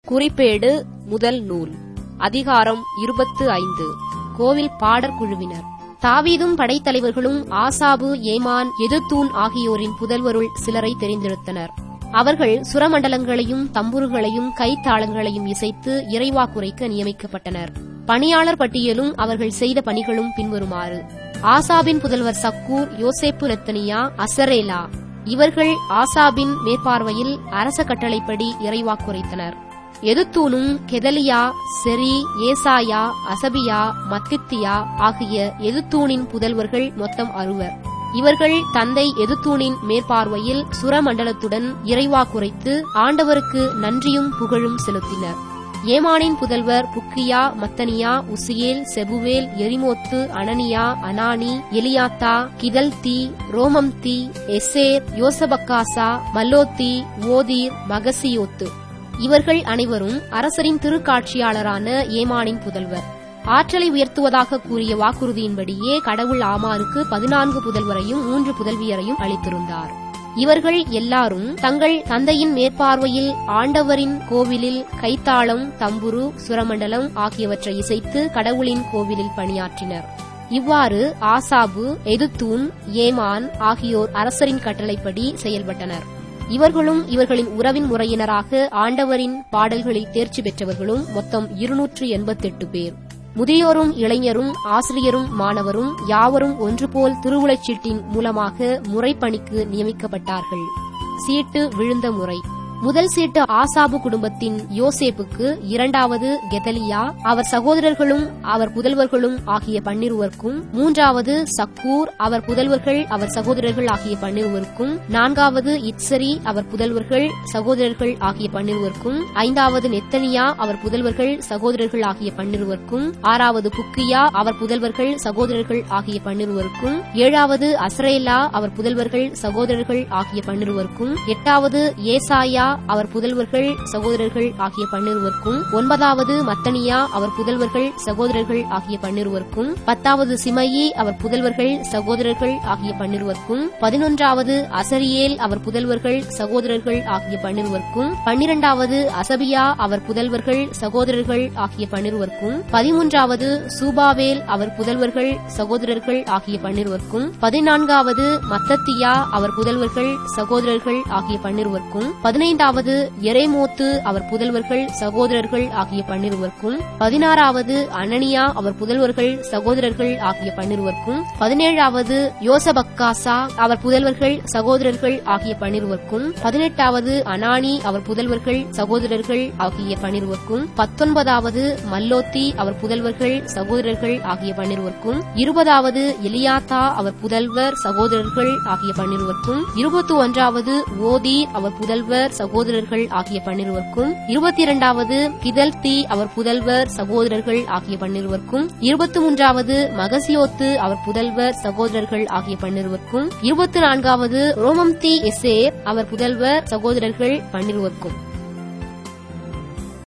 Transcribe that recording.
குறிப்பேடு முதல் நூல் அதிகாரம் இருபத்து ஐந்து கோவில் பாடற் குழுவினர் தாவீதும் படைத்தலைவர்களும் ஆசாபு ஏமான் எதுத்தூன் ஆகியோரின் புதல்வருள் சிலரை தெரிந்தெடுத்தனர் அவர்கள் சுரமண்டலங்களையும் தம்புருகளையும் கைத்தாளங்களையும் இசைத்து இறைவா குறைக்க நியமிக்கப்பட்டனர் பணியாளர் பட்டியலும் அவர்கள் செய்த பணிகளும் பின்வருமாறு ஆசாபின் புதல்வர் சக்கூர் யோசேப்பு நெத்தனியா அசரேலா இவர்கள் ஆசாபின் மேற்பார்வையில் அரச கட்டளைப்படி இறைவா குறைத்தனர் எதுத்தூனும் கெதலியா செரி ஏசாயா அசபியா மத்தித்தியா ஆகிய எதுத்தூனின் புதல்வர்கள் மொத்தம் அறுவர் இவர்கள் தந்தை எதுத்தூனின் மேற்பார்வையில் சுரமண்டலத்துடன் இறைவா குறைத்து ஆண்டவருக்கு நன்றியும் புகழும் செலுத்தினர் ஏமானின் புதல்வர் புக்கியா மத்தனியா உசியேல் செபுவேல் எரிமோத்து அனனியா அனானி எலியாத்தா கிதல்தி ரோமம்தி எசேர் யோசபக்காசா மல்லோத்தி ஓதீர் மகசியோத்து இவர்கள் அனைவரும் அரசரின் திருக்காட்சியாளரான ஏமானின் புதல்வர் ஆற்றலை உயர்த்துவதாக கூறிய வாக்குறுதியின்படியே கடவுள் ஆமாருக்கு பதினான்கு புதல்வரையும் மூன்று புதல்வியரையும் அளித்திருந்தார் இவர்கள் எல்லாரும் தங்கள் தந்தையின் மேற்பார்வையில் ஆண்டவரின் கோவிலில் கைத்தாளம் தம்புரு சுரமண்டலம் ஆகியவற்றை இசைத்து கடவுளின் கோவிலில் பணியாற்றினர் இவ்வாறு ஆசாபு எதுத்தூன் ஏமான் ஆகியோர் அரசரின் கட்டளைப்படி செயல்பட்டனர் இவர்களும் இவர்களின் உறவின் முறையினராக ஆண்டவரின் பாடல்களில் தேர்ச்சி பெற்றவர்களும் மொத்தம் இருநூற்று எண்பத்தெட்டு பேர் முதியோரும் இளைஞரும் ஆசிரியரும் மாணவரும் யாவரும் ஒன்றுபோல் திருவுளச்சீட்டின் மூலமாக முறைப்பணிக்கு நியமிக்கப்பட்டார்கள் சீட்டு விழுந்த முறை முதல் சீட்டு ஆசாபு குடும்பத்தின் யோசேப்புக்கு இரண்டாவது கெதலியா அவர் சகோதரர்களும் அவர் புதல்வர்களும் ஆகிய பன்னிருவருக்கும் மூன்றாவது சக்கூர் அவர் புதல்வர்கள் அவர் சகோதரர்கள் ஆகிய பன்னிருவருக்கும் நான்காவது இத்சரி அவர் புதல்வர்கள் சகோதரர்கள் ஆகிய பன்னிருவருக்கும் ஐந்தாவது நெத்தனியா அவர் புதல்வர்கள் சகோதரர்கள் ஆகிய பன்னிருவருக்கும் ஆறாவது புக்கியா அவர் புதல்வர்கள் சகோதரர்கள் ஆகிய பன்னிருவருக்கும் ஏழாவது அஸ்ரேலா அவர் புதல்வர்கள் சகோதரர்கள் ஆகிய பன்னிருவருக்கும் எட்டாவது ஏசாயா அவர் புதல்வர்கள் சகோதரர்கள் ஆகிய பன்னிருவருக்கும் ஒன்பதாவது மத்தனியா அவர் புதல்வர்கள் சகோதரர்கள் ஆகிய பன்னிருவருக்கும் பத்தாவது சிமையி அவர் புதல்வர்கள் சகோதரர்கள் ஆகிய பன்னிருவருக்கும் பதினொன்றாவது அசரியேல் அவர் புதல்வர்கள் சகோதரர்கள் ஆகிய பன்னிருவருக்கும் பன்னிரண்டாவது அசபியா அவர் புதல்வர்கள் சகோதரர்கள் ஆகிய பன்னிருவருக்கும் பதிமூன்றாவது சூபாவேல் அவர் புதல்வர்கள் சகோதரர்கள் ஆகிய பன்னிருவருக்கும் பதினான்காவது மத்தத்தியா அவர் புதல்வர்கள் சகோதரர்கள் ஆகிய பன்னிருவருக்கும் பதினைந்தாவது எரேமோத்து அவர் புதல்வர்கள் சகோதரர்கள் ஆகிய பன்னிருவருக்கும் பதினாறாவது அனனியா அவர் புதல்வர்கள் சகோதரர்கள் ஆகிய பன்னிருவருக்கும் பதினேழாவது யோசபக்காசா அவர் புதல்வர்கள் சகோதரர்கள் ஆகிய பன்னிருவருக்கும் பதினெட்டாவது அனானி அவர் புதல்வர்கள் சகோதரர்கள் ஆகிய பன்னிருவருக்கும் பத்தொன்பதாவது மல்லோத்தி அவர் புதல்வர்கள் சகோதரர்கள் ஆகிய பன்னிருவருக்கும் இருபதாவது எலியாத்தா அவர் புதல்வர் சகோதரர்கள் ஆகிய பன்னிருவருக்கும் இருபத்தி ஒன்றாவது ஓதீர் அவர் புதல்வர் சகோதரர்கள் ஆகிய பன்னிருவருக்கும் இருபத்தி இரண்டாவது கிதல்தி அவர் புதல்வர் சகோதரர்கள் ஆகிய பன்னிருவருக்கும் இருபத்தி மூன்றாவது மகசியோத்து அவர் புதல்வர் சகோதரர்கள் ஆகிய பன்னிருவருக்கும் இருபத்தி நான்காவது ரோமம்தி எசேர் அவர் புதல்வர் சகோதரர்கள் பன்னிருவருக்கும்